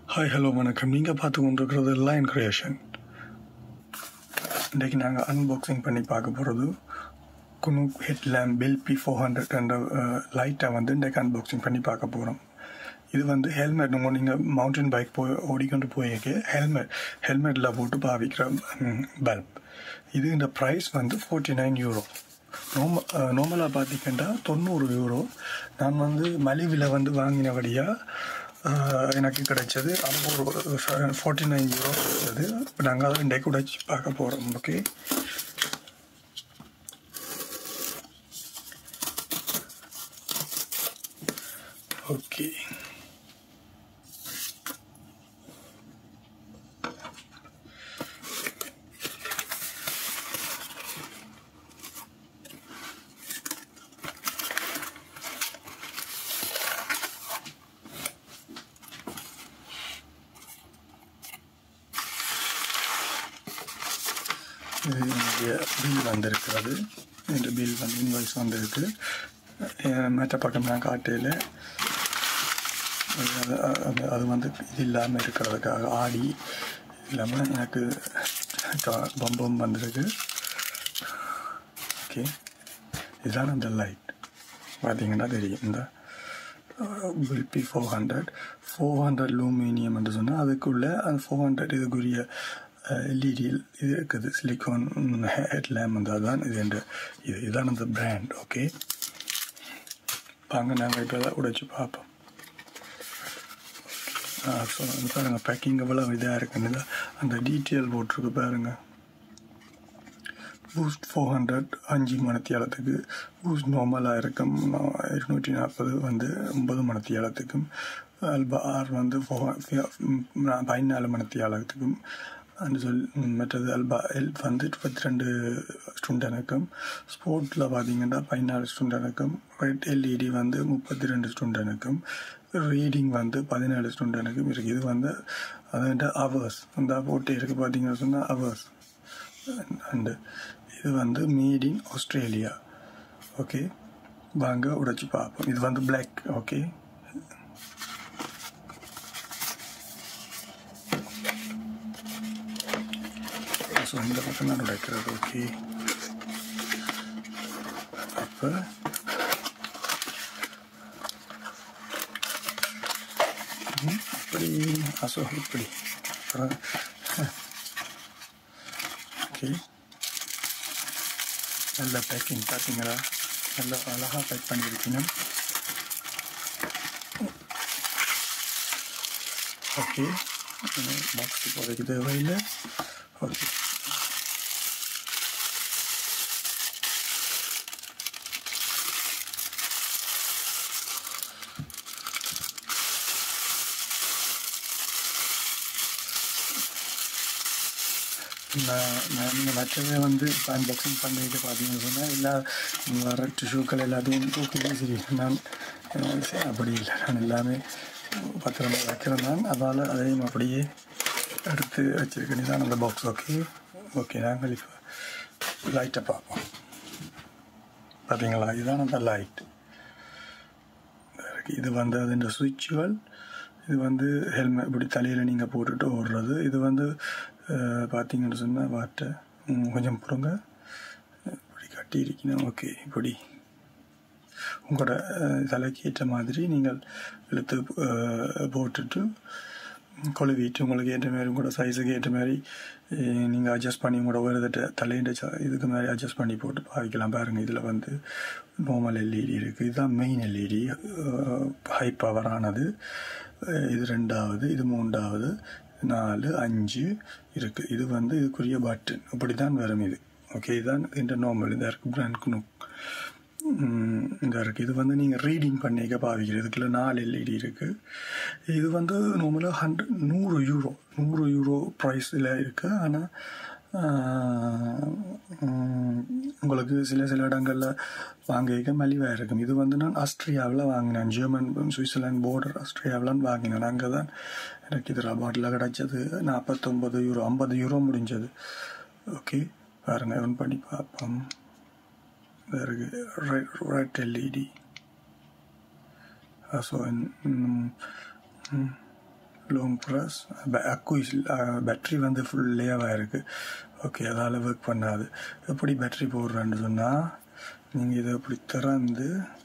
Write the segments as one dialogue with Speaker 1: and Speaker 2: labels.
Speaker 1: hi hello வணக்கம் நீங்கள் பார்த்து கொண்டிருக்கிறது லைன் கிரியேஷன் இன்றைக்கி நாங்கள் அன்பாக்சிங் பண்ணி பார்க்க போகிறது குனூக் ஹெட் லேம்ப் பில் பி ஃபோர் ஹண்ட்ரட் என்ற லைட்டை வந்து இன்றைக்கு அன்பாக்சிங் பண்ணி பார்க்க போகிறோம் இது வந்து ஹெல்மெட் உங்கள் நீங்கள் மவுண்டன் பைக் போய் ஓடிக்கொண்டு போயிருக்க ஹெல்மெட் ஹெல்மெட்டில் போட்டு பாவிக்கிற பல்ப் இது இந்த ப்ரைஸ் வந்து ஃபோர்ட்டி நைன் யூரோ நோம நார்மலாக பார்த்தீங்கன்னா தொண்ணூறு யூரோ நான் வந்து மலிவில் வந்து வாங்கினபடியாக எனக்கு கிடைச்சது ஐம்பது ஃபார்ட்டி நைன் யூரோ கிடைச்சது இப்போ நாங்கள் அதை இன்றைக்கு உடைச்சி பார்க்க போகிறோம் ஓகே ஓகே இது என்னுடைய பில் வந்திருக்கிறது இந்த பில் வந்து இன்வாய்ஸ் வந்திருக்கு மற்ற பக்கம் நான் காட்டையில் அது அது வந்து இது இல்லாமல் இருக்கிறதுக்காக ஆடி இல்லாமல் எனக்கு பம்பம் வந்திருக்கு ஓகே இதுதான் அந்த லைட் பார்த்தீங்கன்னா தெரியும் இந்த பில்பி ஃபோர் ஹண்ட்ரட் ஃபோர் ஹண்ட்ரட் லூமினியம் என்று சொன்னால் அதுக்குள்ளே அந்த ஃபோர் ஹண்ட்ரட் இதுக்குரிய எல்இடியில் இது இருக்குது சிலிக்கான் ஹெட் லேம்ப் வந்து அதுதான் இது என்ற இது இதுதான் அந்த பிராண்ட் ஓகே வாங்க நாங்கள் இப்போ தான் உடைச்சு பார்ப்போம் ஸோ பாருங்கள் பேக்கிங் எவ்வளோ இதாக இருக்குன்னு அந்த டீட்டெயில் போட்டிருக்கு பாருங்கள் பூஸ்ட் ஃபோர் ஹண்ட்ரட் அஞ்சு மணத்தியாலத்துக்கு பூஸ்ட் நார்மலாக இருக்கும் இருநூற்றி நாற்பது வந்து ஒன்பது மணத்தியாலத்துக்கும் அல்பா ஆர் வந்து பதினாலு மணத்தியாலத்துக்கும் சொல் மற்றது அல்பா எல் வந்து முப்பத்தி ரெண்டு ஸ்டுண்டனுக்கும் ஸ்போர்ட்டில் பார்த்தீங்கன்னா பதினாலு ஸ்டுண்டனுக்கும் ரெட் எல்இடி வந்து முப்பத்தி ரெண்டு ஸ்டுண்டனுக்கும் ரீடிங் வந்து பதினேழு ஸ்டுண்டனுக்கும் இருக்குது இது வந்து அதுன்ற அவர்ஸ் அந்த போட்டு இருக்குது பார்த்தீங்கன்னு சொன்னால் அவர்ஸ் அண்டு இது வந்து மேட் இன் ஆஸ்திரேலியா ஓகே வாங்க உடைச்சி பார்ப்போம் இது வந்து பிளாக் ஓகே ஸோ இந்த பக்கம் தான் உடைக்கிறது ஓகே அப்போ இப்படி அசோ இப்படி ஓகே நல்ல பேக்கிங் பார்த்தீங்களா நல்ல அழகாக பேக் பண்ணியிருக்கீங்க ஓகே பாக்ஸ் இப்போதைக்கு தேவையில்லை ஓகே நான் நான் நீங்கள் மற்றதை வந்து இப்போ அன்பாக்சிங் பண்ணிட்டு பார்த்தீங்கன்னு சொன்னால் எல்லா வர டிஷ்யூக்கள் எல்லாத்தையும் தூக்கி சரி நான் அப்படி இல்லை நான் எல்லாமே பத்திரமா வைக்கிறேன் நான் அதனால் அதையும் அப்படியே எடுத்து வச்சுருக்கேன் தான் அந்த பாக்ஸ் ஓகே ஓகே நாங்கள் இப்போ லைட்டை பார்ப்போம் பார்த்தீங்களா இதுதான் அந்த லைட் இது வந்து அதுன்ற சுவிட்சுகள் இது வந்து ஹெல்மெட் இப்படி தலையில் நீங்கள் போட்டுட்டு ஓடுறது இது வந்து பார்த்தீங்கன்னு சொன்னால் வாட்டை கொஞ்சம் புறங்க இப்படி கட்டி இருக்கணும் ஓகே இப்படி உங்களோட தலைக்கு ஏற்ற மாதிரி நீங்கள் இழுத்து போட்டுட்டு கொழுவிட்டு உங்களுக்கு ஏற்ற மாதிரி உங்களோட சைஸுக்கு ஏற்ற மாதிரி நீங்கள் அட்ஜஸ்ட் பண்ணி உங்களோட உயரத்தை தலையிட்ட இதுக்கு மாதிரி அட்ஜஸ்ட் பண்ணி போட்டு பாவிக்கலாம் பாருங்கள் இதில் வந்து நார்மல் எல்இடி இருக்குது இதுதான் மெயின் எல்இடி ஹை பவரானது இது ரெண்டாவது இது மூன்றாவது நாலு அஞ்சு இருக்குது இது வந்து இதுக்குரிய பட்டன் இப்படி தான் வரும் இது ஓகே இதுதான் இந்த நார்மல் இதாக இருக்குது பிராண்ட் குனு இந்த இருக்குது இது வந்து நீங்கள் ரீடிங் பண்ணிக்க பாவிக்கிறது இதுக்குள்ள நாலு எல்இடி இருக்குது இது வந்து நார்மலாக ஹண்ட்ரட் நூறு யூரோ நூறு யூரோ ப்ரைஸில் இருக்குது ஆனால் உங்களுக்கு சில சில இடங்களில் வாங்கிக்க மலிவாக இருக்கும் இது வந்து நான் ஆஸ்திரியாவில் வாங்கினேன் ஜெர்மன் சுவிட்சர்லாந்து போர்டர் ஆஸ்திரியாவிலான்னு வாங்கினேன் அங்கே தான் எனக்கு இது ரபாட்டில் கிடச்சது நாற்பத்தொம்பது யூரோ ஐம்பது யூரோ முடிஞ்சது ஓகே பாருங்கள் ஒன் பண்ணி பார்ப்போம் இருக்கு red LED so long press அக்கு பேட்ரி வந்து ஃபுல் லேவாக இருக்குது ஓகே அதால் ஒர்க் பண்ணாது எப்படி பேட்ரி போடுறேன்னு சொன்னால் நீங்கள் இதை இப்படி திறந்து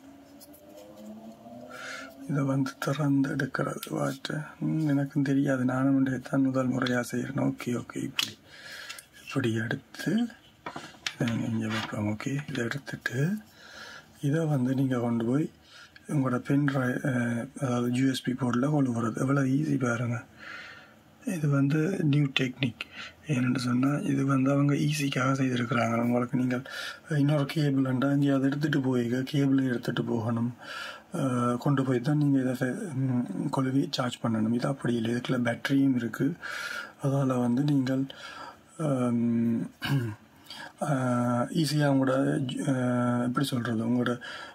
Speaker 1: இதை வந்து திறந்து எடுக்கிறது வாட்டு எனக்கும் தெரியாது நானும் தான் முதல் முறையாக செய்கிறேன் ஓகே ஓகே இப்படி இப்படி எடுத்து இதை நீங்கள் இங்கே வைப்போம் ஓகே இதை எடுத்துட்டு இதை வந்து நீங்கள் கொண்டு போய் உங்களோட பென் ட்ரைவ் அதாவது யூஎஸ்பி போர்டில் கொண்டு போகிறது எவ்வளோ ஈஸி பாருங்கள் இது வந்து நியூ டெக்னிக் ஏன்னு சொன்னால் இது வந்து அவங்க ஈஸிக்காக செய்திருக்கிறாங்க உங்களுக்கு நீங்கள் இன்னொரு கேபிள் அண்டா இங்கே அதை எடுத்துகிட்டு போயிங்க கேபிளை எடுத்துகிட்டு போகணும் கொண்டு போய் தான் நீங்கள் இதை கொழுவி சார்ஜ் பண்ணணும் இது அப்படி இல்லை இதுக்குள்ள பேட்டரியும் இருக்குது அதால் வந்து நீங்கள் ஈஸியாக உங்களோட எப்படி சொல்கிறது உங்களோட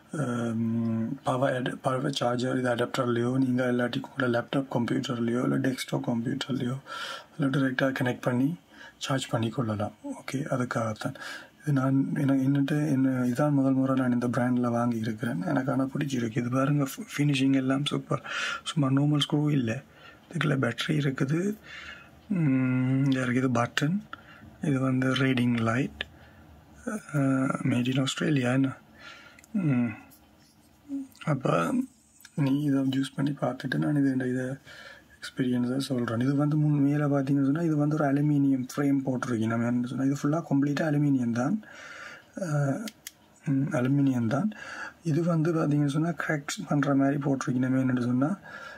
Speaker 1: பவர் பவர் சார்ஜர் இது அடாப்டர்லேயோ நீங்கள் இல்லாட்டி உங்களோட லேப்டாப் கம்ப்யூட்டர்லேயோ இல்லை டெஸ்க்டாப் கம்ப்யூட்டர்லேயோ இல்லை டிரெக்டாக கனெக்ட் பண்ணி சார்ஜ் பண்ணி கொள்ளலாம் ஓகே அதுக்காகத்தான் இது நான் எனக்கு என்னட்டு என்ன இதான் முதல் முறை நான் இந்த பிராண்டில் வாங்கி இருக்கிறேன் எனக்கு ஆனால் பிடிச்சிருக்கு இது பாருங்க ஃபினிஷிங் எல்லாம் சூப்பர் சும்மா நார்மல் ஸ்க்ரூ இல்லை இதுக்குள்ள பேட்ரி இருக்குது இருக்குது பட்டன் இது வந்து reading light made in Australia என்ன அப்போ நீ இதை யூஸ் பண்ணி பார்த்துட்டு நான் இது இதை எக்ஸ்பீரியன்ஸை சொல்கிறேன் இது வந்து முன் மேலே பார்த்தீங்கன்னு சொன்னால் இது வந்து ஒரு அலுமினியம் ஃப்ரேம் போட்டிருக்கீங்க நம்ம என்ன சொன்னால் இது ஃபுல்லாக கம்ப்ளீட்டாக அலுமினியம் தான் அலுமினியம் தான் இது வந்து பார்த்தீங்கன்னு சொன்னால் கிராக்ஸ் பண்ணுற மாதிரி போட்டிருக்கீங்க நம்ம என்னென்னு சொன்னால்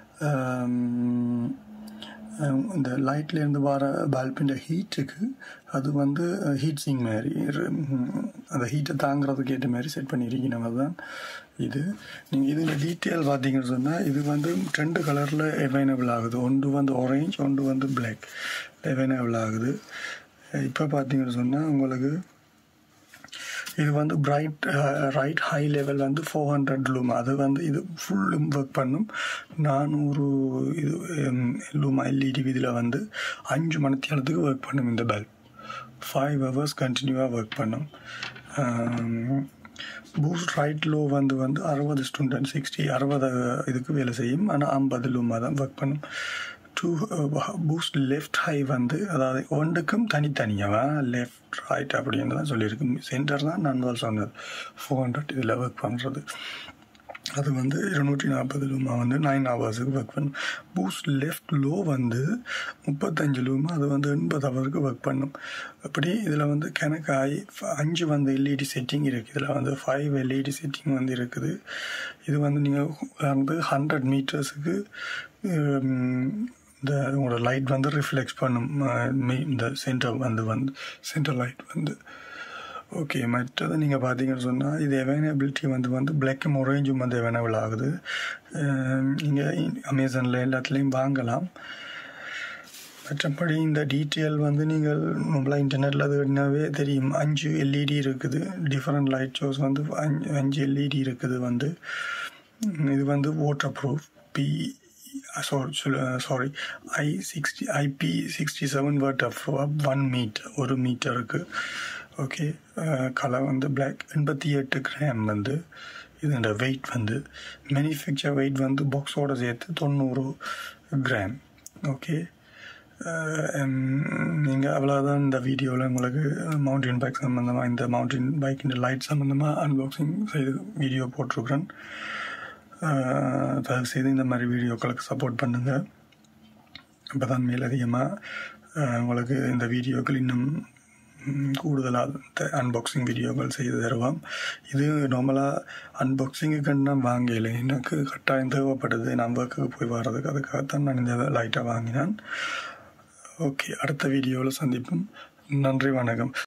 Speaker 1: இந்த லைட்லேருந்து வர பல்பின் ஹீட்டுக்கு அது வந்து ஹீட் சிங் மாதிரி அந்த ஹீட்டை தாங்கிறதுக்கு ஏற்ற மாதிரி செட் பண்ணியிருக்கீங்க தான் இது நீங்கள் இதில் டீட்டெயில் பார்த்தீங்கன்னு சொன்னால் இது வந்து ரெண்டு கலரில் அவைலபிள் ஆகுது ஒன்று வந்து ஆரேஞ்ச் ஒன்று வந்து பிளாக் அவைலபிள் ஆகுது இப்போ பார்த்தீங்கன்னு சொன்னால் உங்களுக்கு இது வந்து பிரைட் ரைட் ஹை லெவல் வந்து ஃபோர் ஹண்ட்ரட் லூம் அது வந்து இது ஃபுல் ஒர்க் பண்ணும் நானூறு இது லூமா எல்இடி இதில் வந்து அஞ்சு மணித்தியாலத்துக்கு ஒர்க் பண்ணும் இந்த பல்ப் ஃபைவ் ஹவர்ஸ் கண்டினியூவாக ஒர்க் பண்ணும் பூஸ்ட் ரைட் லோ வந்து வந்து அறுபது ஸ்டூடெண்ட் சிக்ஸ்டி அறுபது இதுக்கு வேலை செய்யும் ஆனால் ஐம்பது லூமா தான் ஒர்க் பண்ணும் டூ பூஸ்ட் லெஃப்ட் ஹை வந்து அதாவது ஒன்றுக்கும் தனித்தனியாக லெஃப்ட் ரைட் அப்படின்னு தான் சொல்லியிருக்கு சென்டர் தான் நான் முதல் சொன்னது ஃபோர் ஹண்ட்ரட் இதில் ஒர்க் பண்ணுறது அது வந்து இருநூற்றி நாற்பது லூமா வந்து நைன் ஹவர்ஸுக்கு ஒர்க் பண்ணும் பூஸ்ட் லெஃப்ட் லோ வந்து முப்பத்தஞ்சு லூமா அது வந்து எண்பது ஹவருக்கு ஒர்க் பண்ணும் அப்படி இதில் வந்து கணக்கு ஆகி அஞ்சு வந்து எல்இடி செட்டிங் இருக்குது இதில் வந்து ஃபைவ் எல்இடி செட்டிங் வந்து இருக்குது இது வந்து நீங்கள் வந்து ஹண்ட்ரட் மீட்டர்ஸுக்கு இந்த உங்களோட லைட் வந்து ரிஃப்ளெக்ட் பண்ணும் இந்த சென்டர் வந்து வந்து சென்டர் லைட் வந்து ஓகே மற்றது நீங்கள் பார்த்தீங்கன்னு சொன்னால் இது அவைலபிலிட்டி வந்து வந்து பிளாக்கும் ஒரேஞ்சும் வந்து அவைலபிள் ஆகுது நீங்கள் அமேசானில் எல்லாத்துலேயும் வாங்கலாம் மற்றபடி இந்த டீட்டெயில் வந்து நீங்கள் நம்மளாம் இன்டர்நெட்டில் தேடினாவே தெரியும் அஞ்சு எல்இடி இருக்குது டிஃப்ரெண்ட் லைட் ஷோஸ் வந்து அஞ்சு அஞ்சு எல்இடி இருக்குது வந்து இது வந்து waterproof P sorry sorry I sixty IP sixty seven waterproof one meter ஒரு மீட்டருக்கு ஓகே கலர் வந்து பிளாக் எண்பத்தி எட்டு கிராம் வந்து இதோட வெயிட் வந்து மேனுஃபேக்சர் வெயிட் வந்து பாக்ஸோடு சேர்த்து தொண்ணூறு கிராம் ஓகே நீங்கள் அவ்வளோதான் இந்த வீடியோவில் உங்களுக்கு மவுண்டன் பைக் சம்மந்தமாக இந்த மவுண்டன் பைக்கின் லைட் சம்மந்தமாக அன்பாக்சிங் செய்து வீடியோ போட்டிருக்கிறேன் தயவு செய்து இந்த மாதிரி வீடியோக்களுக்கு சப்போர்ட் பண்ணுங்கள் அப்போ தான் மேலதிகமாக உங்களுக்கு இந்த வீடியோக்கள் இன்னும் கூடுதலாக அன்பாக்சிங் வீடியோக்கள் செய்து தருவோம் இது நார்மலாக அன்பாக்சிங்குக்கு நான் வாங்கலை எனக்கு கட்டாயம் தேவைப்படுது நான் ஒர்க்குக்கு போய் வர்றதுக்கு அதுக்காகத்தான் நான் இந்த லைட்டாக வாங்கினேன் ஓகே அடுத்த வீடியோவில் சந்திப்போம் நன்றி வணக்கம்